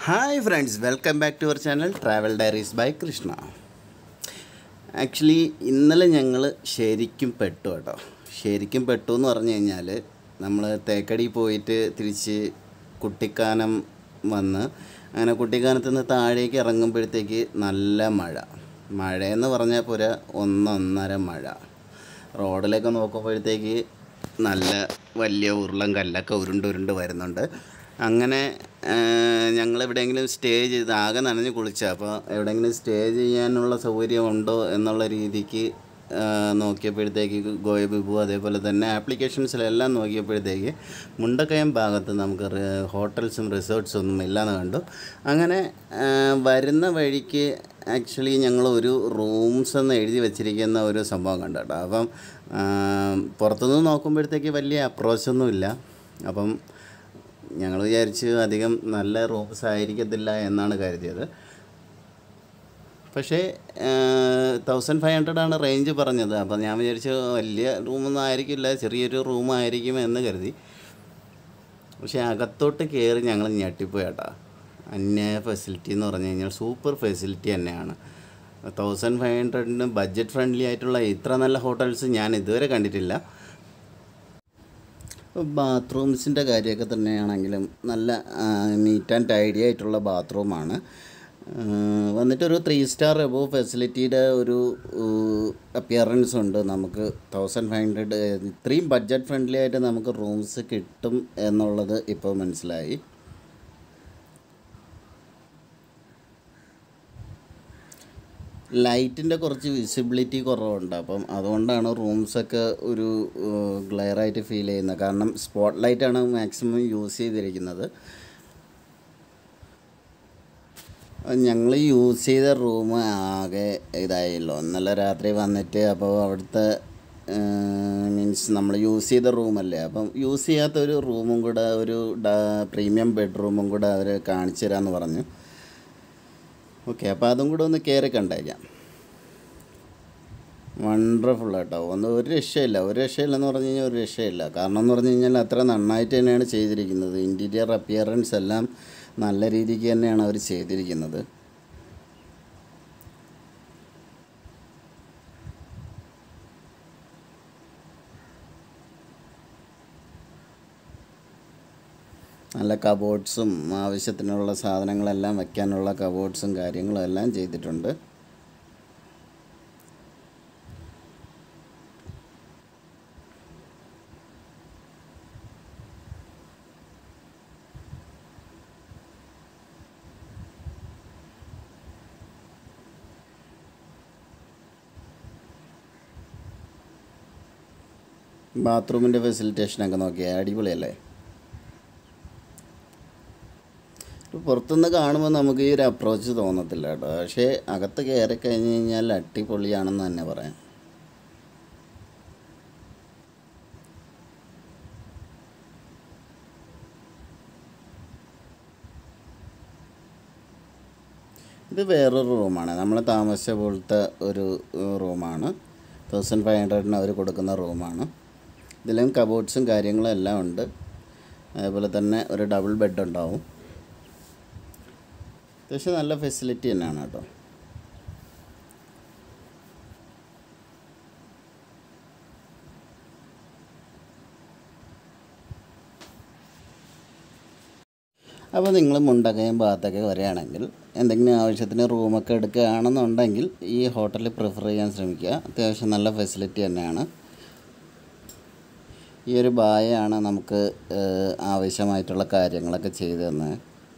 Hi friends welcome back to our channel travel diaries by Krishna actually ഇന്നലെ ഞങ്ങൾ ശരിക്കും പെട്ടു കേട്ടോ ശരിക്കും പെട്ടു എന്ന് പറഞ്ഞു കഴിഞ്ഞാൽ നമ്മൾ തേക്കടി പോയിട്ട് തിരിച്ച് കുട്ടിക്കാനം വന്ന് അങ്ങനെ കുട്ടിക്കാനത്ത് നിന്ന് താഴേക്ക് ഇറങ്ങുമ്പോഴത്തേക്ക് നല്ല മഴ മഴയെന്ന് പറഞ്ഞാൽ പോരാ ഒന്നൊന്നര മഴ റോഡിലേക്ക് നോക്കുമ്പോഴത്തേക്ക് നല്ല വലിയ ഉരുളൻ കല്ലൊക്കെ ഉരുണ്ട് ഉരുണ്ട് വരുന്നുണ്ട് അങ്ങനെ ഞങ്ങൾ എവിടെയെങ്കിലും സ്റ്റേ ചെയ്ത് ആകെ നനഞ്ഞ് കുളിച്ച അപ്പോൾ എവിടെയെങ്കിലും സ്റ്റേ ചെയ്യാനുള്ള സൗകര്യം ഉണ്ടോ എന്നുള്ള രീതിക്ക് ആ, നോക്കിയപ്പോഴത്തേക്ക് ഗോയ ബിബു അതേപോലെ തന്നെ ആപ്ലിക്കേഷൻസിലെല്ലാം നോക്കിയപ്പോഴത്തേക്ക് മുണ്ടക്കയം ഭാഗത്ത് നമുക്ക് റി- ഹോട്ടൽസും റിസോർട്ട്സും ഒന്നും ഇല്ലാന്ന് കണ്ടു അങ്ങനെ ആ, വരുന്ന വഴിക്ക് ആക്ച്വലി ഞങ്ങൾ ഒരു റൂംസ് എന്ന് എഴുതി വെച്ചിരിക്കുന്ന ഒരു സംഭവം കണ്ടു കേട്ടോ അപ്പം ആ, പുറത്തുനിന്ന് നോക്കുമ്പോഴത്തേക്ക് വലിയ അപ്രോച്ചൊന്നുമില്ല അപ്പം ഞങ്ങൾ വിചാരിച്ച് അധികം നല്ല റൂംസ് ആയിരിക്കത്തില്ല എന്നാണ് കരുതിയത് പക്ഷേ തൗസൻഡ് ഫൈവ് ഹൺഡ്രഡ് ആണ് റേഞ്ച് പറഞ്ഞത് അപ്പം ഞാൻ വിചാരിച്ചു വലിയ റൂമൊന്നും ആയിരിക്കില്ല ചെറിയൊരു റൂമായിരിക്കും എന്ന് കരുതി പക്ഷേ അകത്തോട്ട് കയറി ഞങ്ങൾ ഞെട്ടിപ്പോയി കേട്ടാ അന്യായ ഫെസിലിറ്റി എന്ന് പറഞ്ഞു കഴിഞ്ഞാൽ സൂപ്പർ ഫെസിലിറ്റി തന്നെയാണ് തൗസൻഡ് ഫൈവ് ഹൺഡ്രഡിന് ബഡ്ജറ്റ് ഫ്രണ്ട്ലി ആയിട്ടുള്ള ഇത്ര നല്ല ഹോട്ടൽസ് ഞാൻ ഇതുവരെ കണ്ടിട്ടില്ല ബാത്റൂംസിൻ്റെ കാര്യമൊക്കെ തന്നെയാണെങ്കിലും നല്ല നീറ്റ് ആൻഡ് ടൈഡി ആയിട്ടുള്ള ബാത്റൂമാണ് വന്നിട്ടൊരു ത്രീ സ്റ്റാർ എബോ ഫെസിലിറ്റിയുടെ ഒരു അപ്പിയറൻസ് ഉണ്ട് നമുക്ക് തൗസൻഡ് ഫൈവ് ഹൺഡ്രഡ് ഇത്രയും ബഡ്ജറ്റ് ഫ്രണ്ട്ലി ആയിട്ട് നമുക്ക് റൂംസ് കിട്ടും എന്നുള്ളത് ഇപ്പോൾ മനസ്സിലായി ലൈറ്റിൻ്റെ കുറച്ച് വിസിബിലിറ്റി കുറവുണ്ട് അപ്പം അതുകൊണ്ടാണ് റൂംസൊക്കെ ഒരു ഗ്ലെയറായിട്ട് ഫീൽ ചെയ്യുന്നത് കാരണം സ്പോട്ട് ലൈറ്റാണ് മാക്സിമം യൂസ് ചെയ്തിരിക്കുന്നത് ഞങ്ങൾ യൂസ് ചെയ്ത റൂം ആകെ ഇതായല്ലോ ഇന്നലെ രാത്രി വന്നിട്ട് അപ്പോൾ അവിടുത്തെ മീൻസ് നമ്മൾ യൂസ് ചെയ്ത റൂമല്ലേ അപ്പം യൂസ് ചെയ്യാത്ത ഒരു റൂമും കൂടെ ഒരു പ്രീമിയം ബെഡ്റൂമും കൂടെ അവർ കാണിച്ചു തരാമെന്ന് പറഞ്ഞു ഓക്കെ അപ്പോൾ അതും കൂടെ ഒന്ന് കയറി കണ്ടേക്കാം വണ്ടർഫുൾ കേട്ടോ ഒന്ന് ഒരു രക്ഷയില്ല ഒരു രക്ഷയില്ലെന്ന് പറഞ്ഞു കഴിഞ്ഞാൽ ഒരു രക്ഷയില്ല കാരണം എന്ന് പറഞ്ഞു കഴിഞ്ഞാൽ അത്ര നന്നായിട്ട് തന്നെയാണ് ചെയ്തിരിക്കുന്നത് ഇൻറ്റീരിയർ അപ്പിയറൻസ് എല്ലാം നല്ല രീതിക്ക് തന്നെയാണ് അവർ ചെയ്തിരിക്കുന്നത് നല്ല കബോർഡ്സും ആവശ്യത്തിനുള്ള സാധനങ്ങളെല്ലാം വയ്ക്കാനുള്ള കബോർഡ്സും കാര്യങ്ങളും എല്ലാം ചെയ്തിട്ടുണ്ട് ബാത്റൂമിൻ്റെ ഫെസിലിറ്റേഷനൊക്കെ നോക്കിയാൽ അടിപൊളിയല്ലേ ഇപ്പൊ പുറത്തുനിന്ന് കാണുമ്പോൾ നമുക്ക് ഈ ഒരു അപ്രോച്ച് തോന്നത്തില്ല കേട്ടോ പക്ഷേ അകത്ത് കയറി കഴിഞ്ഞ് കഴിഞ്ഞാൽ അടിപൊളിയാണെന്ന് തന്നെ പറയാം ഇത് വേറൊരു റൂമാണ് നമ്മൾ താമസിച്ച പോലത്തെ ഒരു റൂമാണ് തൗസൻഡ് ഫൈവ് ഹൺഡ്രഡിന് അവർ കൊടുക്കുന്ന റൂമാണ് ഇതിലും കബോർഡ്സും കാര്യങ്ങളും എല്ലാം ഉണ്ട് അതേപോലെ തന്നെ ഒരു ഡബിൾ ബെഡ് ഉണ്ടാവും അത്യാവശ്യം നല്ല ഫെസിലിറ്റി തന്നെയാണ് കേട്ടോ അപ്പോൾ നിങ്ങൾ മുണ്ടക്കയം ഭാഗത്തൊക്കെ വരികയാണെങ്കിൽ എന്തെങ്കിലും ആവശ്യത്തിന് റൂമൊക്കെ എടുക്കുകയാണെന്നുണ്ടെങ്കിൽ ഈ ഹോട്ടലിൽ പ്രിഫർ ചെയ്യാൻ ശ്രമിക്കുക അത്യാവശ്യം നല്ല ഫെസിലിറ്റി തന്നെയാണ് ഈ ഒരു ബായാണ് നമുക്ക് ഏഹ്, ആവശ്യമായിട്ടുള്ള കാര്യങ്ങളൊക്കെ ചെയ്തു തന്നത്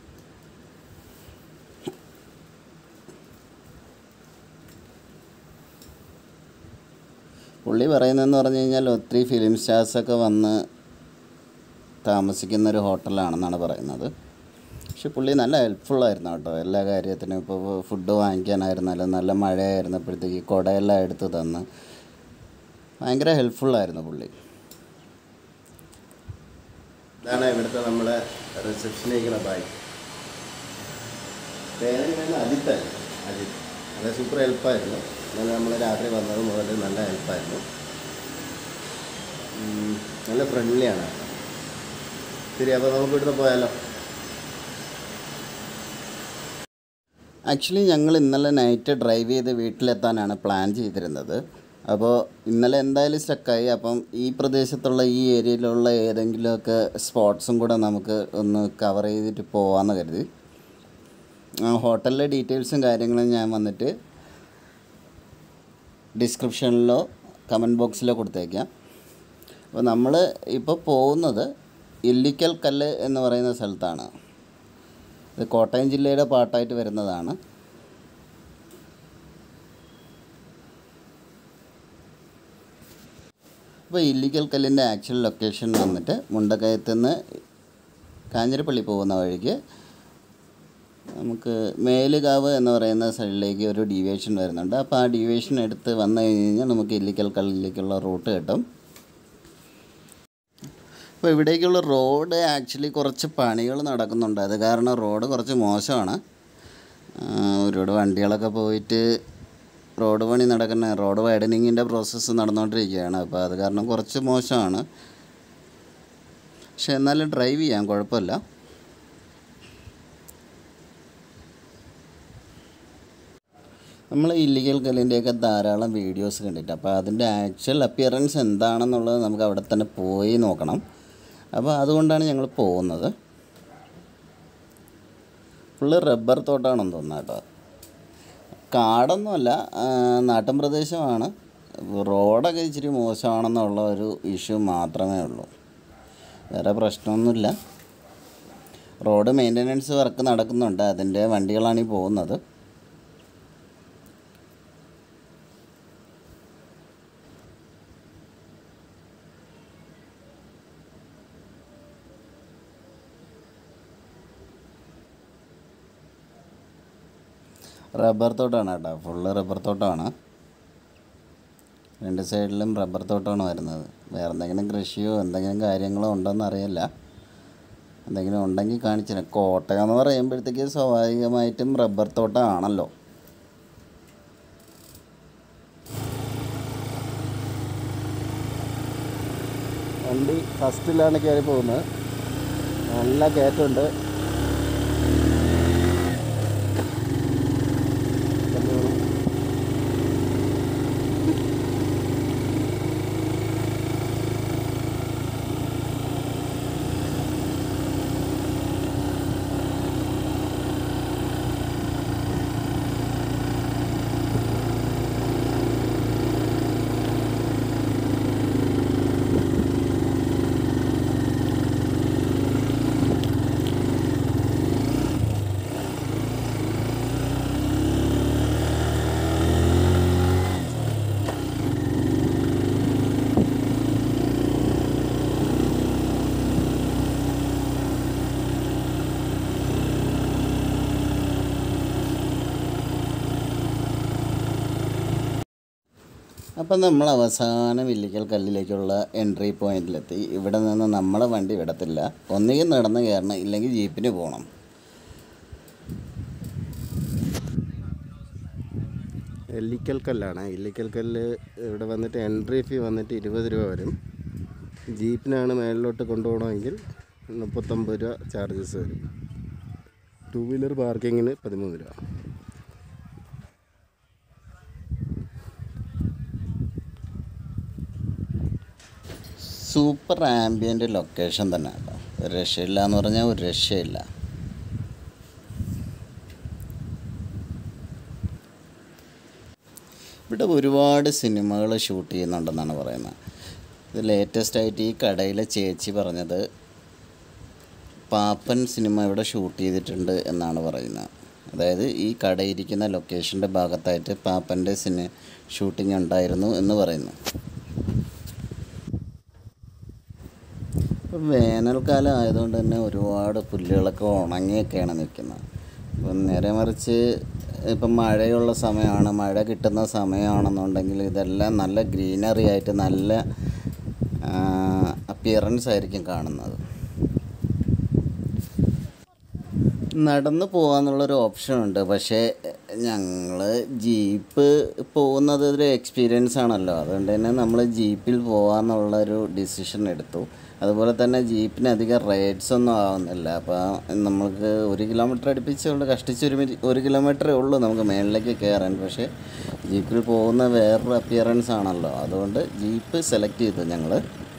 പുള്ളി പറയുന്നതെന്ന് പറഞ്ഞു കഴിഞ്ഞാൽ ഒത്തിരി ഫിലിം സ്റ്റാർസൊക്കെ വന്ന് താമസിക്കുന്ന ഒരു ഹോട്ടലാണെന്നാണ് പറയുന്നത് പക്ഷെ പുള്ളി നല്ല ഹെൽപ്ഫുള്ളായിരുന്നു കേട്ടോ എല്ലാ കാര്യത്തിനും ഇപ്പോൾ ഫുഡ് വാങ്ങിക്കാനായിരുന്നാലും നല്ല മഴയായിരുന്നപ്പോഴത്തേക്ക് കുടയെല്ലാം എടുത്ത് തന്ന് ഭയങ്കര ഹെൽപ്ഫുള്ളായിരുന്നു പുള്ളി ഇതാണ് ഇവിടുത്തെ നമ്മളെ റിസപ്ഷനിരിക്കുന്ന ബാഗ് പേര് അജിത്ത് അജിത്ത് അത് സൂപ്പർ ഹെൽപ്പായിരുന്നു ഇന്നലെ നമ്മൾ രാത്രി വന്നത് മുതൽ നല്ല ഹെൽപ്പായിരുന്നു ഉം, നല്ല ഫ്രണ്ട്ലിയാണ് ശരി അപ്പോൾ നമുക്ക് ഇവിടുന്ന് പോയാലോ ആക്ച്വലി ഞങ്ങൾ ഇന്നലെ നൈറ്റ് ഡ്രൈവ് ചെയ്ത് വീട്ടിലെത്താനാണ് പ്ലാൻ ചെയ്തിരുന്നത് അപ്പോൾ ഇന്നലെ എന്തായാലും സ്റ്റക്കായി അപ്പം ഈ പ്രദേശത്തുള്ള ഈ ഏരിയയിലുള്ള ഏതെങ്കിലുമൊക്കെ സ്പോട്ട്സും കൂടെ നമുക്ക് ഒന്ന് കവർ ചെയ്തിട്ട് പോകാമെന്ന് കരുതി ആ ഹോട്ടലിലെ ഡീറ്റെയിൽസും കാര്യങ്ങളും ഞാൻ വന്നിട്ട് ഡിസ്ക്രിപ്ഷനിലോ കമൻറ്റ് ബോക്സിലോ കൊടുത്തേക്കാം അപ്പോൾ നമ്മൾ ഇപ്പോൾ പോകുന്നത് ഇല്ലിക്കൽ കല്ല് എന്ന് പറയുന്ന സ്ഥലത്താണ് ഇത് കോട്ടയം ജില്ലയുടെ പാട്ടായിട്ട് വരുന്നതാണ് അപ്പോൾ ഇല്ലിക്കൽ കല്ലിൻ്റെ ആക്ച്വൽ ലൊക്കേഷൻ വന്നിട്ട് മുണ്ടക്കയത്ത് നിന്ന് കാഞ്ഞിരപ്പള്ളി പോകുന്ന വഴിക്ക് നമുക്ക് മേലുകാവ് എന്ന് പറയുന്ന സൈഡിലേക്ക് ഒരു ഡീവിയേഷൻ വരുന്നുണ്ട് അപ്പോൾ ആ ഡീവിയേഷൻ എടുത്ത് വന്നു കഴിഞ്ഞ് കഴിഞ്ഞാൽ നമുക്ക് ഇല്ലിക്കൽ കല്ലിലേക്കുള്ള റൂട്ട് കിട്ടും അപ്പോൾ ഇവിടേക്കുള്ള റോഡ് ആക്ച്വലി കുറച്ച് പണികൾ നടക്കുന്നുണ്ട് അത് കാരണം റോഡ് കുറച്ച് മോശമാണ് ആ, ഒരുപാട് വണ്ടികളൊക്കെ പോയിട്ട് റോഡ് പണി നടക്കുന്ന റോഡ് വൈഡനിങ്ങിൻ്റെ പ്രോസസ്സ് നടന്നുകൊണ്ടിരിക്കുകയാണ് അപ്പോൾ അത് കാരണം കുറച്ച് മോശമാണ് പക്ഷെ എന്നാലും ഡ്രൈവ് ചെയ്യാം കുഴപ്പമില്ല നമ്മൾ ഇല്ലിക്കൽ കല്ലിൻ്റെയൊക്കെ ധാരാളം വീഡിയോസ് കണ്ടിട്ട് അപ്പോൾ അതിൻ്റെ ആക്ച്വൽ അപ്പിയറൻസ് എന്താണെന്നുള്ളത് നമുക്ക് അവിടെ തന്നെ പോയി നോക്കണം അപ്പോൾ അതുകൊണ്ടാണ് ഞങ്ങൾ പോകുന്നത് ഫുള്ള് റബ്ബർ തോട്ടാണെന്ന് തോന്നുന്നു കേട്ടോ കാടൊന്നുമല്ല ആ, നാട്ടിൻ പ്രദേശമാണ് റോഡൊക്കെ ഇച്ചിരി മോശമാണെന്നുള്ള ഒരു ഇഷ്യൂ മാത്രമേ ഉള്ളൂ വേറെ പ്രശ്നമൊന്നുമില്ല റോഡ് മെയിൻ്റനൻസ് വർക്ക് നടക്കുന്നുണ്ട് അതിൻ്റെ വണ്ടികളാണ് ഈ പോകുന്നത് റബ്ബർ തോട്ടമാണ് കേട്ടോ ഫുള്ള് റബ്ബർ തോട്ടമാണ് രണ്ട് സൈഡിലും റബ്ബർ തോട്ടമാണ് വരുന്നത് വേറെ എന്തെങ്കിലും കൃഷിയോ എന്തെങ്കിലും കാര്യങ്ങളോ ഉണ്ടോയെന്ന് അറിയില്ല എന്തെങ്കിലും ഉണ്ടെങ്കിൽ കാണിച്ചു കോട്ടയം എന്ന് പറയുമ്പോഴത്തേക്ക് സ്വാഭാവികമായിട്ടും റബ്ബർ തോട്ടമാണല്ലോ വണ്ടി ഫസ്റ്റിലാണ് കയറി പോകുന്നത് നല്ല കയറ്റമുണ്ട് അപ്പം നമ്മൾ അവസാനം ഇല്ലിക്കൽ കല്ലിലേക്കുള്ള എൻട്രി പോയിന്റിലെത്തി ഇവിടെ നിന്ന് നമ്മളെ വണ്ടി വിടത്തില്ല ഒന്നുകിൽ നടന്ന് കയറണം ഇല്ലെങ്കിൽ ജീപ്പിന് പോകണം ഇല്ലിക്കൽ കല്ലാണ് ഇല്ലിക്കൽ കല്ല് ഇവിടെ വന്നിട്ട് എൻട്രി ഫീ വന്നിട്ട് ഇരുപത് രൂപ വരും ജീപ്പിനാണ് മേളിലോട്ട് കൊണ്ടുപോകണമെങ്കിൽ മുപ്പത്തൊമ്പത് രൂപ ചാർജസ് വരും ടു വീലർ പാർക്കിങ്ങിന് പതിമൂന്ന് രൂപ സൂപ്പർ ആംബിയൻ്റ് ലൊക്കേഷൻ തന്നെ കേട്ടോ ഒരു രക്ഷയില്ല എന്ന് പറഞ്ഞാൽ ഒരു രക്ഷയില്ല ഇവിടെ ഒരുപാട് സിനിമകൾ ഷൂട്ട് ചെയ്യുന്നുണ്ടെന്നാണ് പറയുന്നത് ഇത് ലേറ്റസ്റ്റ് ആയിട്ട് ഈ കടയിലെ ചേച്ചി പറഞ്ഞത് പാപ്പൻ സിനിമ ഇവിടെ ഷൂട്ട് ചെയ്തിട്ടുണ്ട് എന്നാണ് പറയുന്നത് അതായത് ഈ കടയിരിക്കുന്ന ലൊക്കേഷൻ്റെ ഭാഗത്തായിട്ട് പാപ്പൻ്റെ സിനി ഷൂട്ടിംഗ് ഉണ്ടായിരുന്നു എന്ന് പറയുന്നു ഇപ്പം വേനൽക്കാലം ആയതുകൊണ്ട് തന്നെ ഒരുപാട് പുല്ലുകളൊക്കെ ഉണങ്ങിയൊക്കെയാണ് നിൽക്കുന്നത് ഇപ്പം നേരെ മറിച്ച് ഇപ്പം മഴയുള്ള സമയമാണ് മഴ കിട്ടുന്ന സമയമാണെന്നുണ്ടെങ്കിൽ ഇതെല്ലാം നല്ല ഗ്രീനറി ആയിട്ട് നല്ല അപ്പിയറൻസ് ആയിരിക്കും കാണുന്നത് നടന്ന് പോകാന്നുള്ളൊരു ഓപ്ഷൻ ഉണ്ട് പക്ഷേ ഞങ്ങൾ ജീപ്പ് പോകുന്നത് ഒരു എക്സ്പീരിയൻസ് ആണല്ലോ അതുകൊണ്ട് തന്നെ നമ്മൾ ജീപ്പിൽ പോകാമെന്നുള്ളൊരു ഡിസിഷൻ എടുത്തു അതുപോലെ തന്നെ ജീപ്പിന് അധികം റേറ്റ്സ് ഒന്നും ആവുന്നില്ല അപ്പോൾ നമുക്ക് ഒരു കിലോമീറ്റർ അടുപ്പിച്ചുള്ള കഷ്ടിച്ച് ഒരു മിനി ഒരു കിലോമീറ്ററേ ഉള്ളൂ നമുക്ക് മേളിലേക്ക് കയറാൻ പക്ഷേ ജീപ്പിൽ പോകുന്ന വേറൊരു അപ്പിയറൻസ് ആണല്ലോ അതുകൊണ്ട് ജീപ്പ് സെലക്ട് ചെയ്തു ഞങ്ങൾ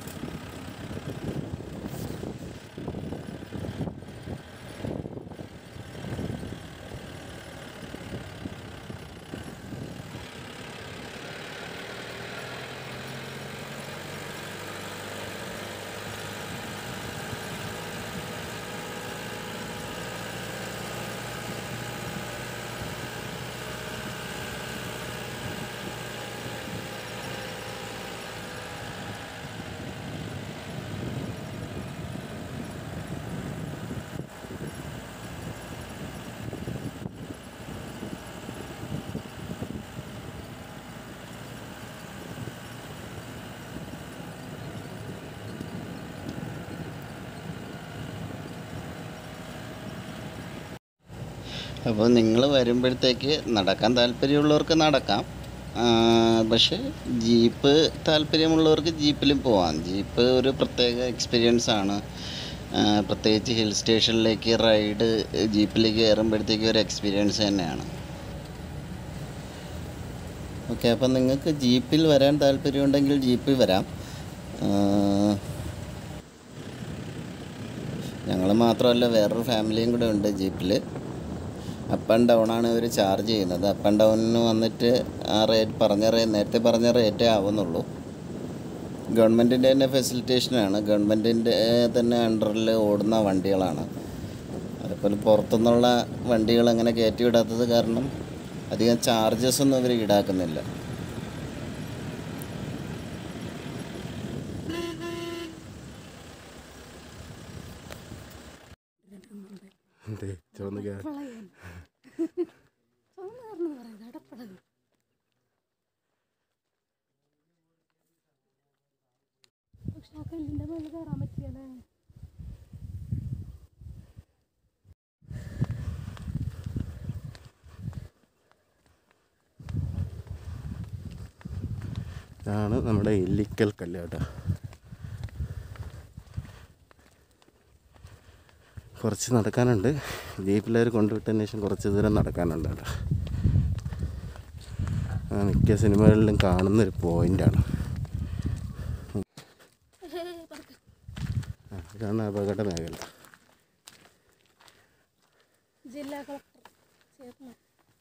അപ്പോൾ നിങ്ങൾ വരുമ്പോഴത്തേക്ക് നടക്കാൻ താല്പര്യമുള്ളവർക്ക് നടക്കാം ആ, പക്ഷേ ജീപ്പ് താല്പര്യമുള്ളവർക്ക് ജീപ്പിലും പോവാം ജീപ്പ് ഒരു പ്രത്യേക എക്സ്പീരിയൻസ് ആണ് ആ, പ്രത്യേകിച്ച് ഹിൽ സ്റ്റേഷനിലേക്ക് റൈഡ് ജീപ്പിലേക്ക് കയറുമ്പോഴത്തേക്ക് ഒരു എക്സ്പീരിയൻസ് തന്നെയാണ് ഓക്കെ അപ്പം നിങ്ങൾക്ക് ജീപ്പിൽ വരാൻ താല്പര്യമുണ്ടെങ്കിൽ ജീപ്പിൽ വരാം ഞങ്ങൾ മാത്രമല്ല വേറൊരു ഫാമിലിയും കൂടെ ഉണ്ട് ജീപ്പിൽ അപ്പ് ആൻഡ് ഡൗൺ ആണ് ഇവർ ചാർജ് ചെയ്യുന്നത് അപ്പ് ആൻഡ് ഡൗണിന് വന്നിട്ട് ആ റേറ്റ് പറഞ്ഞ റേ നേരത്തെ പറഞ്ഞ റേറ്റേ ആവുന്നുള്ളൂ ഗവൺമെൻറ്റിൻ്റെ തന്നെ ഫെസിലിറ്റേഷനാണ് ഗവൺമെൻറ്റിൻ്റെ തന്നെ അണ്ടറിൽ ഓടുന്ന വണ്ടികളാണ് അതുപോലെ പുറത്തുനിന്നുള്ള വണ്ടികൾ അങ്ങനെ കയറ്റി വിടാത്തത് കാരണം അധികം ചാർജസ് ഒന്നും ഇവർ ഈടാക്കുന്നില്ല എന്തേ ചുവന്ന ഗ്യാ പ്രളയം സോമനാറിന് പറയുന്നത് അടപ്പളവ് പക്ഷെ ആ കല്ലിൻ്റെ മുകളിൽ കയറാൻ പറ്റിയല്ലേ ഇതാണ് നമ്മുടെ ഇല്ലിക്കൽ കല്ല് കേട്ടോ കുറച്ച് നടക്കാനുണ്ട് ജീപ്പിലേർ കൊണ്ടുവിട്ടതിന് ശേഷം കുറച്ച് ദൂരം നടക്കാനുണ്ട് കേട്ടോ ആ മിക്ക സിനിമകളിലും കാണുന്നൊരു പോയിൻ്റാണ് ഇതാണ് അപകട മേഖല ജില്ലാ കളക്ടർ ചേർന്ന്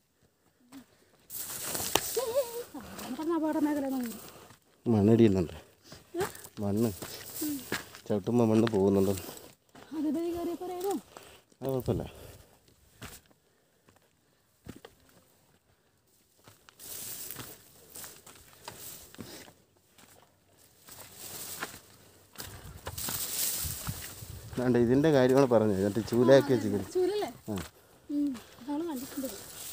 പറഞ്ഞ അപകട മേഖല നമ്മൾ മണ്ണിടിയുന്നുണ്ട് മണ്ണ് ചവിട്ടുമ്പോൾ മണ്ണ് പോകുന്നുണ്ട് അത് വഴി കയറിയ പറയാമോ അത് കുഴപ്പമില്ല വേണ്ട ഇതിൻ്റെ കാര്യമാണ് പറഞ്ഞത് എന്നിട്ട് ചൂലാക്കി വെച്ചിരിക്കുന്നു ചൂലല്ലേ ആ നമ്മൾ കണ്ടിട്ടുണ്ട്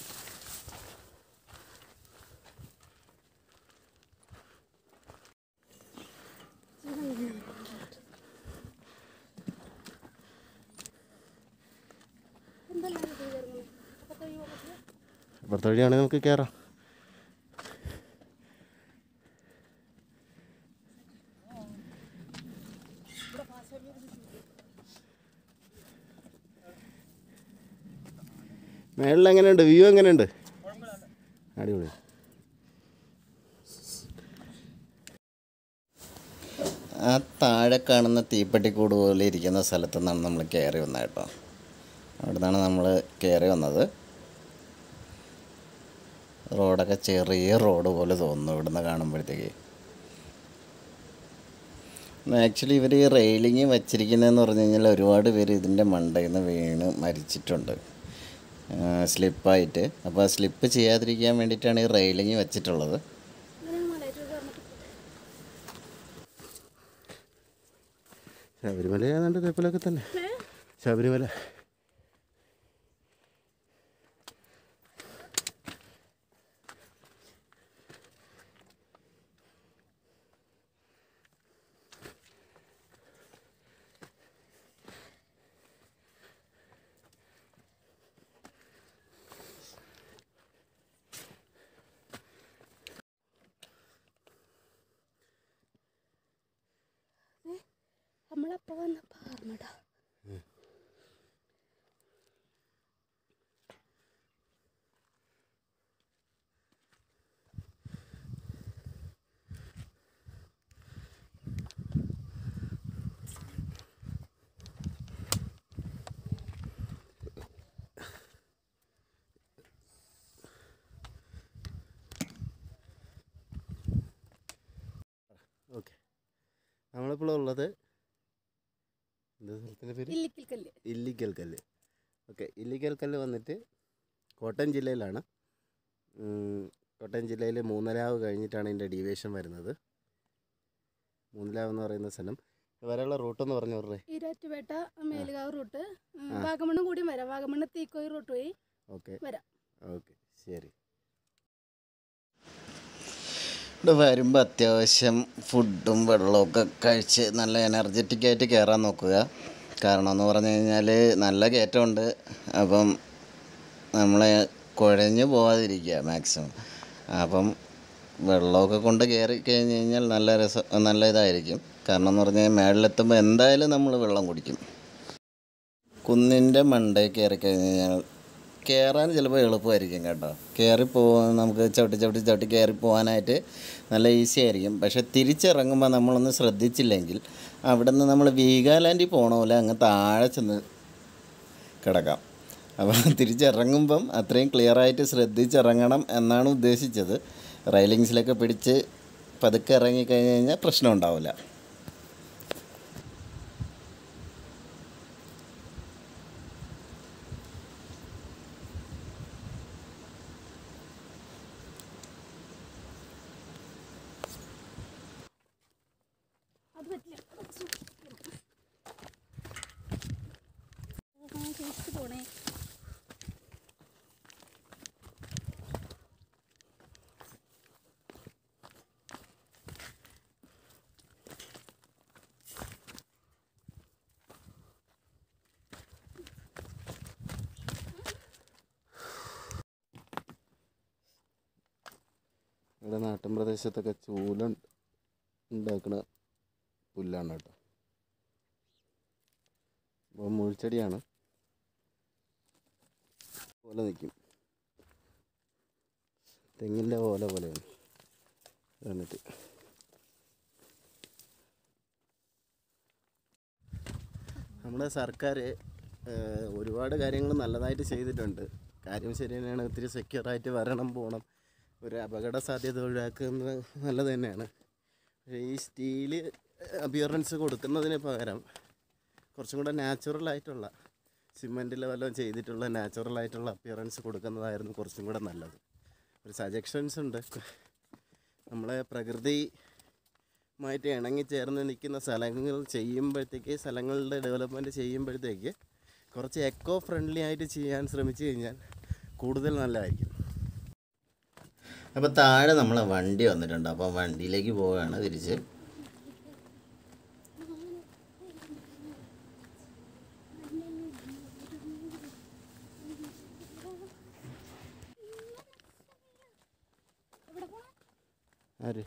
എന്തല്ല ഇത് കയറുന്നത് അപ്പത്തെ ഈ വെള്ളത്തില് ഇപ്പുറത്തെ വഴിയാണെങ്കിൽ നമുക്ക് കയറാം മേളിൽ എങ്ങനെയുണ്ട് വ്യൂ എങ്ങനെയുണ്ട് അടിപൊളി ആ താഴെ കാണുന്ന തീപ്പെട്ടിക്കൂട് പോലെ ഇരിക്കുന്ന സ്ഥലത്തു നിന്നാണ് നമ്മൾ കയറി വന്നത് കേട്ടോ അവിടെ നിന്നാണ് നമ്മൾ കയറി വന്നത് റോഡൊക്കെ ചെറിയ റോഡ് പോലെ തോന്നുന്നു ഇവിടുന്ന് കാണുമ്പോഴത്തേക്ക് ആക്ച്വലി ഇവർ ഈ റെയിലിങ് വച്ചിരിക്കുന്നതെന്ന് പറഞ്ഞു കഴിഞ്ഞാൽ ഒരുപാട് പേര് ഇതിൻ്റെ മണ്ടയിൽ നിന്ന് വീണ് മരിച്ചിട്ടുണ്ട് സ്ലിപ്പായിട്ട് അപ്പോൾ ആ സ്ലിപ്പ് ചെയ്യാതിരിക്കാൻ വേണ്ടിയിട്ടാണ് ഈ റെയിലിങ് വെച്ചിട്ടുള്ളത് ഇങ്ങനെ മലയിട്ട് കയറുന്നിട്ട് ശബരിമല ഏതാണ്ട് കുഴപ്പമില്ലൊക്കെ തന്നെ ശബരിമല നമ്മൾ നമ്മളപ്പോ വന്ന പാർമടാ ഓക്കെ നമ്മളിപ്പോൾ ഉള്ളത് എന്താ സ്ഥലത്തിൻ്റെ പേര് ഇല്ലിക്കൽ കല്ല് ഇല്ലിക്കൽ കല്ല് ഓക്കെ ഇല്ലിക്കൽ കല്ല് വന്നിട്ട് കോട്ടയം ജില്ലയിലാണ് ഉം, കോട്ടയം ജില്ലയിൽ മൂന്നലാവ് കഴിഞ്ഞിട്ടാണ് ഇതിൻ്റെ ഡീവിയേഷൻ വരുന്നത് മൂന്നലാവ് എന്ന് പറയുന്ന സ്ഥലം വരെയുള്ള റൂട്ടെന്ന് പറഞ്ഞു പറഞ്ഞേ ഈരാറ്റുപേട്ട മേലുകാവ് റൂട്ട് ഉം, വാഗമണ്ണ് കൂടി വരാം വാഗമണ്ണ് തീക്കോയി റൂട്ട് വഴി ഓക്കെ വരാം ഓക്കെ ശരി ഇവിടെ വരുമ്പോൾ അത്യാവശ്യം ഫുഡും വെള്ളമൊക്കെ കഴിച്ച് നല്ല എനർജറ്റിക് ആയിട്ട് കയറാൻ നോക്കുക കാരണം എന്ന് പറഞ്ഞു കഴിഞ്ഞാൽ നല്ല കയറ്റമുണ്ട് അപ്പം നമ്മളെ കുഴഞ്ഞു പോവാതിരിക്കുക മാക്സിമം അപ്പം വെള്ളമൊക്കെ കൊണ്ട് കയറി കഴിഞ്ഞ് കഴിഞ്ഞാൽ നല്ല രസം നല്ല ഇതായിരിക്കും കാരണം എന്ന് പറഞ്ഞാൽ മേളിലെത്തുമ്പോൾ എന്തായാലും നമ്മൾ വെള്ളം കുടിക്കും കുന്നിൻ്റെ മണ്ടയിൽ കയറി കഴിഞ്ഞ് കഴിഞ്ഞാൽ കയറാൻ ചിലപ്പോൾ എളുപ്പമായിരിക്കും കേട്ടോ കയറി പോകാൻ നമുക്ക് ചവിട്ടി ചവിട്ടി ചവിട്ടി കയറി പോകാനായിട്ട് നല്ല ഈസി ആയിരിക്കും പക്ഷെ തിരിച്ചിറങ്ങുമ്പോൾ നമ്മളൊന്ന് ശ്രദ്ധിച്ചില്ലെങ്കിൽ അവിടെ നിന്ന് നമ്മൾ വീഗാലാൻഡിൽ പോകണ പോലെ അങ്ങ് താഴെ ചെന്ന് കിടക്കാം അപ്പോൾ തിരിച്ചിറങ്ങുമ്പം അത്രയും ക്ലിയറായിട്ട് ശ്രദ്ധിച്ചിറങ്ങണം എന്നാണ് ഉദ്ദേശിച്ചത് റൈലിങ്സിലൊക്കെ പിടിച്ച് പതുക്കെ ഇറങ്ങിക്കഴിഞ്ഞ് കഴിഞ്ഞാൽ പ്രശ്നം ഉണ്ടാവില്ല അത് പറ്റില്ല അത് സൂക്ഷിക്കണം. ആ, സൂക്ഷിച്ച് പോണേ ഇവിടെ നാട്ടിൻ പ്രദേശത്തൊക്കെ ചൂല ഉണ്ടാക്കുന്ന പുല്ലാണ് കേട്ടോ അപ്പോൾ മുൾച്ചെടിയാണ് പോലെ നിൽക്കും തെങ്ങിൻ്റെ ഓല പോലെയാണ് എന്നിട്ട് നമ്മുടെ സർക്കാർ ഒരുപാട് കാര്യങ്ങൾ നല്ലതായിട്ട് ചെയ്തിട്ടുണ്ട് കാര്യം ശരി തന്നെയാണ് ഒത്തിരി സെക്യൂറായിട്ട് വരണം പോകണം ഒരു അപകട സാധ്യത ഒഴിവാക്കുന്നത് നല്ലത് തന്നെയാണ് പക്ഷേ ഈ സ്റ്റീല് അപ്പിയറൻസ് കൊടുക്കുന്നതിന് പകരം കുറച്ചും കൂടെ നാച്ചുറൽ ആയിട്ടുള്ള സിമെൻറ്റിൽ വല്ലതും ചെയ്തിട്ടുള്ള നാച്ചുറൽ ആയിട്ടുള്ള അപ്പിയറൻസ് കൊടുക്കുന്നതായിരുന്നു കുറച്ചും കൂടെ നല്ലത് ഒരു സജഷൻസ് ഉണ്ട് നമ്മളെ പ്രകൃതിയുമായിട്ട് ഇണങ്ങിച്ചേർന്ന് നിൽക്കുന്ന സ്ഥലങ്ങൾ ചെയ്യുമ്പോഴത്തേക്ക് സ്ഥലങ്ങളുടെ ഡെവലപ്മെൻറ്റ് ചെയ്യുമ്പോഴത്തേക്ക് കുറച്ച് എക്കോ ഫ്രണ്ട്ലി ആയിട്ട് ചെയ്യാൻ ശ്രമിച്ചു കഴിഞ്ഞാൽ കൂടുതൽ നല്ലതായിരിക്കും അപ്പോൾ താഴെ നമ്മളെ വണ്ടി വന്നിട്ടുണ്ട് അപ്പോൾ വണ്ടിയിലേക്ക് പോവുകയാണ് തിരിച്ച് ആര്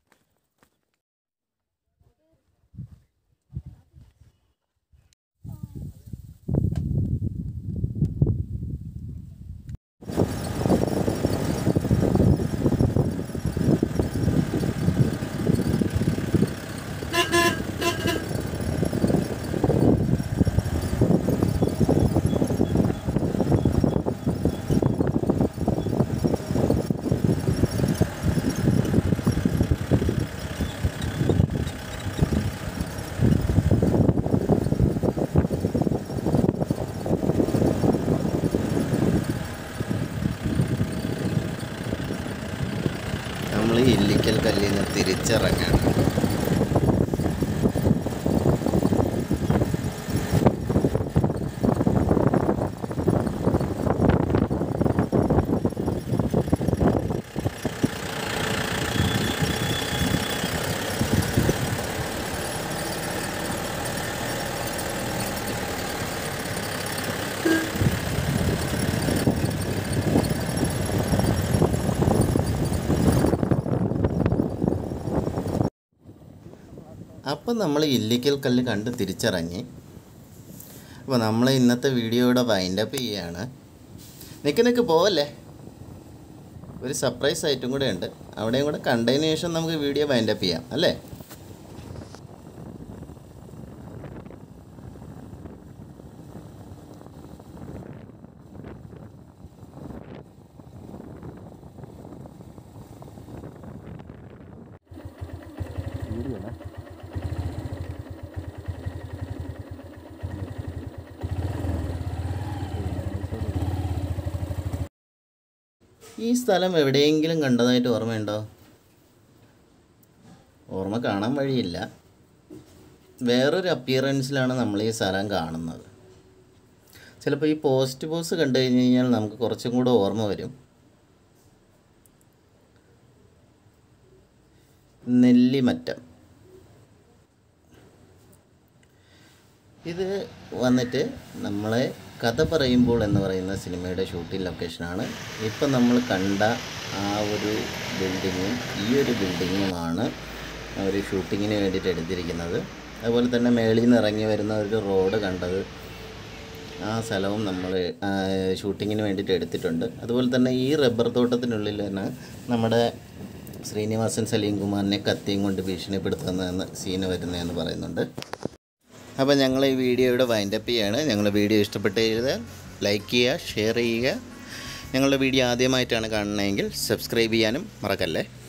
നമ്മൾ ഈ ഇല്ലിക്കൽ കല്ലിൽ നിന്ന് തിരിച്ചിറങ്ങാണ് അപ്പം നമ്മൾ ഇല്ലിക്കൽ കല്ല് കണ്ട് തിരിച്ചിറങ്ങി അപ്പോൾ നമ്മൾ ഇന്നത്തെ വീഡിയോയുടെ വൈൻഡപ്പ് ചെയ്യുകയാണ് നിൽക്ക് നിൽക്ക് പോവല്ലേ ഒരു സർപ്രൈസ് ഐറ്റം കൂടെ ഉണ്ട് അവിടെയും കൂടെ കണ്ടതിന് ശേഷം നമുക്ക് വീഡിയോ വൈൻഡപ്പ് ചെയ്യാം അല്ലേ ഈ സ്ഥലം എവിടെയെങ്കിലും കണ്ടതായിട്ട് ഓർമ്മയുണ്ടോ ഓർമ്മ കാണാൻ വഴിയില്ല വേറൊരു അപ്പിയറൻസിലാണ് നമ്മൾ ഈ സ്ഥലം കാണുന്നത് ചിലപ്പോൾ ഈ പോസ്റ്റ് ബോക്സ് കണ്ടു കഴിഞ്ഞ് കഴിഞ്ഞാൽ നമുക്ക് കുറച്ചും കൂടെ ഓർമ്മ വരും നെല്ലിമറ്റം ഇത് വന്നിട്ട് നമ്മളെ കഥ പറയുമ്പോൾ എന്ന് പറയുന്ന സിനിമയുടെ ഷൂട്ടിംഗ് ലൊക്കേഷനാണ് ഇപ്പം നമ്മൾ കണ്ട ആ ഒരു ബിൽഡിങ്ങും ഈ ഒരു ബിൽഡിങ്ങുമാണ് അവർ ഷൂട്ടിങ്ങിന് വേണ്ടിയിട്ട് എടുത്തിരിക്കുന്നത് അതുപോലെ തന്നെ മേളിൽ നിന്ന് ഇറങ്ങി വരുന്ന ഒരു റോഡ് കണ്ടത് ആ സ്ഥലവും നമ്മൾ ഷൂട്ടിങ്ങിന് വേണ്ടിയിട്ട് എടുത്തിട്ടുണ്ട് അതുപോലെ തന്നെ ഈ റബ്ബർ തോട്ടത്തിനുള്ളിൽ തന്നെ നമ്മുടെ ശ്രീനിവാസൻ സലീം കുമാറിനെ കത്തിയും കൊണ്ട് ഭീഷണിപ്പെടുത്തുന്നതെന്ന് സീന് വരുന്നതെന്ന് പറയുന്നുണ്ട് അപ്പോൾ ഞങ്ങൾ ഈ വീഡിയോയുടെ വൈൻഡപ്പ് ചെയ്യാണ് ഞങ്ങളുടെ വീഡിയോ ഇഷ്ടപ്പെട്ട് കഴിഞ്ഞാൽ ലൈക്ക് ചെയ്യുക ഷെയർ ചെയ്യുക ഞങ്ങളുടെ വീഡിയോ ആദ്യമായിട്ടാണ് കാണുന്നതെങ്കിൽ സബ്സ്ക്രൈബ് ചെയ്യാനും മറക്കല്ലേ